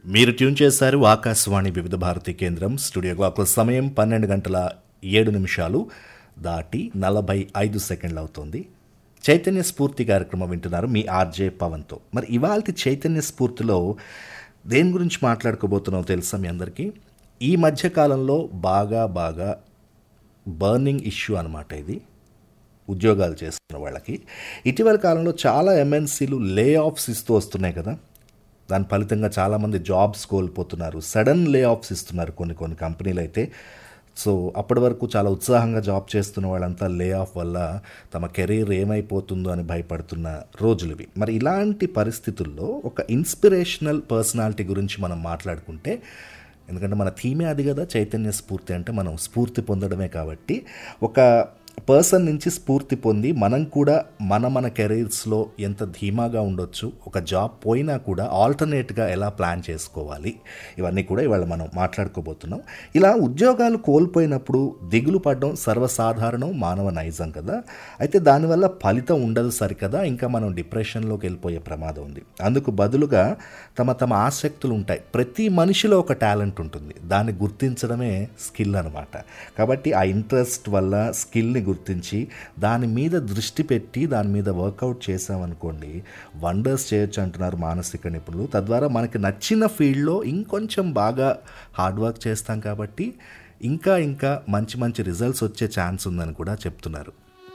మీరు ట్యూన్ చేశారు ఆకాశవాణి వివిధ భారతి కేంద్రం స్టూడియో క్లాక్ సమయం పన్నెండు గంటల ఏడు నిమిషాలు దాటి నలభై ఐదు సెకండ్లు అవుతుంది చైతన్య స్ఫూర్తి కార్యక్రమం వింటున్నారు మీ ఆర్జే పవన్తో మరి ఇవాళ చైతన్య స్ఫూర్తిలో దేని గురించి మాట్లాడుకోబోతున్నావు తెలుసా మీ అందరికీ ఈ మధ్య కాలంలో బాగా బాగా బర్నింగ్ ఇష్యూ అనమాట ఇది ఉద్యోగాలు చేస్తున్న వాళ్ళకి ఇటీవల కాలంలో చాలా ఎంఎన్సీలు లే ఆఫ్స్ ఇస్తూ వస్తున్నాయి కదా దాని ఫలితంగా చాలామంది జాబ్స్ కోల్పోతున్నారు సడన్ లే ఆఫ్స్ ఇస్తున్నారు కొన్ని కొన్ని కంపెనీలు అయితే సో అప్పటి వరకు చాలా ఉత్సాహంగా జాబ్ చేస్తున్న వాళ్ళంతా లే ఆఫ్ వల్ల తమ కెరీర్ ఏమైపోతుందో అని భయపడుతున్న రోజులు ఇవి మరి ఇలాంటి పరిస్థితుల్లో ఒక ఇన్స్పిరేషనల్ పర్సనాలిటీ గురించి మనం మాట్లాడుకుంటే ఎందుకంటే మన థీమే అది కదా చైతన్య స్ఫూర్తి అంటే మనం స్ఫూర్తి పొందడమే కాబట్టి ఒక పర్సన్ నుంచి స్ఫూర్తి పొంది మనం కూడా మన మన కెరీర్స్లో ఎంత ధీమాగా ఉండొచ్చు ఒక జాబ్ పోయినా కూడా ఆల్టర్నేట్గా ఎలా ప్లాన్ చేసుకోవాలి ఇవన్నీ కూడా ఇవాళ మనం మాట్లాడుకోబోతున్నాం ఇలా ఉద్యోగాలు కోల్పోయినప్పుడు దిగులు పడడం సర్వసాధారణం మానవ నైజం కదా అయితే దానివల్ల ఫలితం ఉండదు సరికదా ఇంకా మనం డిప్రెషన్లోకి వెళ్ళిపోయే ప్రమాదం ఉంది అందుకు బదులుగా తమ తమ ఆసక్తులు ఉంటాయి ప్రతి మనిషిలో ఒక టాలెంట్ ఉంటుంది దాన్ని గుర్తించడమే స్కిల్ అనమాట కాబట్టి ఆ ఇంట్రెస్ట్ వల్ల స్కిల్ని గుర్తించి దాని మీద దృష్టి పెట్టి దాని మీద వర్కౌట్ చేసామనుకోండి వండర్స్ చేయొచ్చు అంటున్నారు మానసిక నిపుణులు తద్వారా మనకి నచ్చిన ఫీల్డ్లో ఇంకొంచెం బాగా హార్డ్ వర్క్ చేస్తాం కాబట్టి ఇంకా ఇంకా మంచి మంచి రిజల్ట్స్ వచ్చే ఛాన్స్ ఉందని కూడా చెప్తున్నారు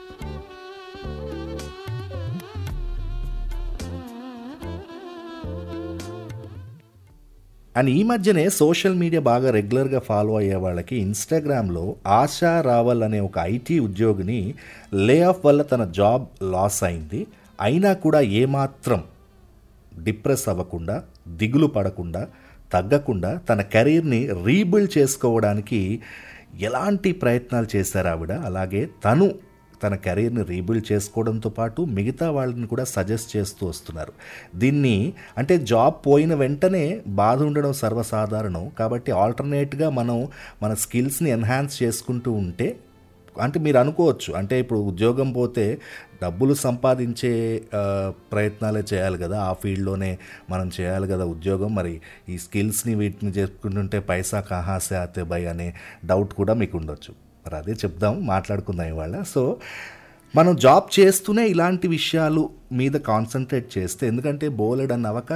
అండ్ ఈ మధ్యనే సోషల్ మీడియా బాగా రెగ్యులర్గా ఫాలో అయ్యే వాళ్ళకి ఇన్స్టాగ్రామ్లో ఆశా రావల్ అనే ఒక ఐటీ ఉద్యోగిని లే ఆఫ్ వల్ల తన జాబ్ లాస్ అయింది అయినా కూడా ఏమాత్రం డిప్రెస్ అవ్వకుండా దిగులు పడకుండా తగ్గకుండా తన కెరీర్ని రీబిల్డ్ చేసుకోవడానికి ఎలాంటి ప్రయత్నాలు చేశారు ఆవిడ అలాగే తను తన కెరీర్ని రీబిల్డ్ చేసుకోవడంతో పాటు మిగతా వాళ్ళని కూడా సజెస్ట్ చేస్తూ వస్తున్నారు దీన్ని అంటే జాబ్ పోయిన వెంటనే బాధ ఉండడం సర్వసాధారణం కాబట్టి ఆల్టర్నేట్గా మనం మన స్కిల్స్ని ఎన్హాన్స్ చేసుకుంటూ ఉంటే అంటే మీరు అనుకోవచ్చు అంటే ఇప్పుడు ఉద్యోగం పోతే డబ్బులు సంపాదించే ఆ, ప్రయత్నాలే చేయాలి కదా ఆ ఫీల్డ్లోనే మనం చేయాలి కదా ఉద్యోగం మరి ఈ స్కిల్స్ని వీటిని చేసుకుంటుంటే పైసా కహాసే ఆతే బై అనే డౌట్ కూడా మీకు ఉండొచ్చు మరి అదే చెప్దాం మాట్లాడుకుందాం ఇవాళ సో మనం జాబ్ చేస్తూనే ఇలాంటి విషయాలు మీద కాన్సన్ట్రేట్ చేస్తే ఎందుకంటే బోలెడ్ అన్న అవకాశం